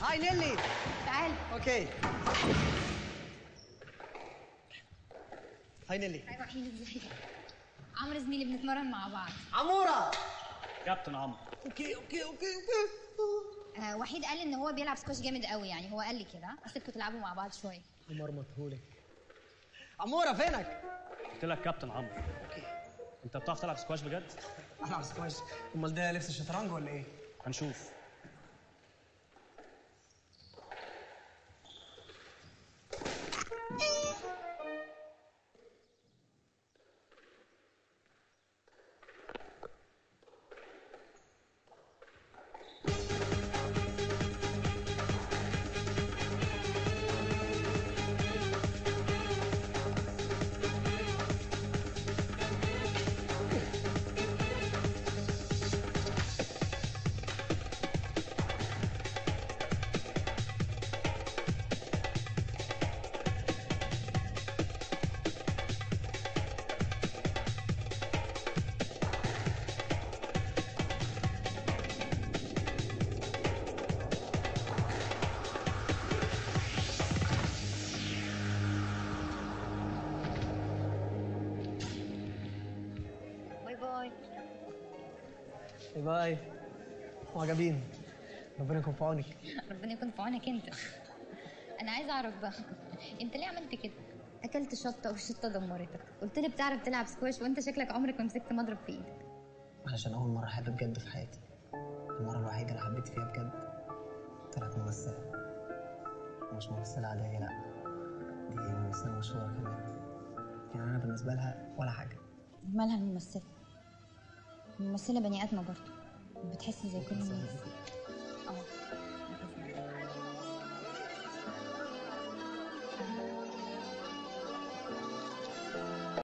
هاي نيلي تعال اوكي هاي نيلي هاي وحيد ازيك عمرو زميلي بنتمرن مع بعض عموره كابتن عمرو اوكي اوكي اوكي اوكي آه وحيد قال ان هو بيلعب سكواش جامد قوي يعني هو قال لي كده بس تلعبوا مع بعض شويه مرمطهولك عموره فينك قلت لك كابتن عمرو اوكي انت بتعرف تلعب سكواش بجد العب سكواش امال ده لبس الشطرنج ولا ايه هنشوف باي باي باي باي معجبين ربنا يكون في عونك ربنا يكون في عونك انت انا عايزه اعرف بقى انت ليه عملت كده اكلت شطه والشطه دمرتك قلت لي بتعرف تلعب سكواش وانت شكلك عمرك ما مسكت مضرب في ايدك علشان اول مره احب بجد في حياتي المره الوحيده اللي حبيت فيها بجد طلعت ممثله مش ممثله عاديه لا دي ممثله مشهوره كمان يعني انا بالنسبه لها ولا حاجه مالها الممثله الممثله بني ادمه برضه بتحس زي كل الناس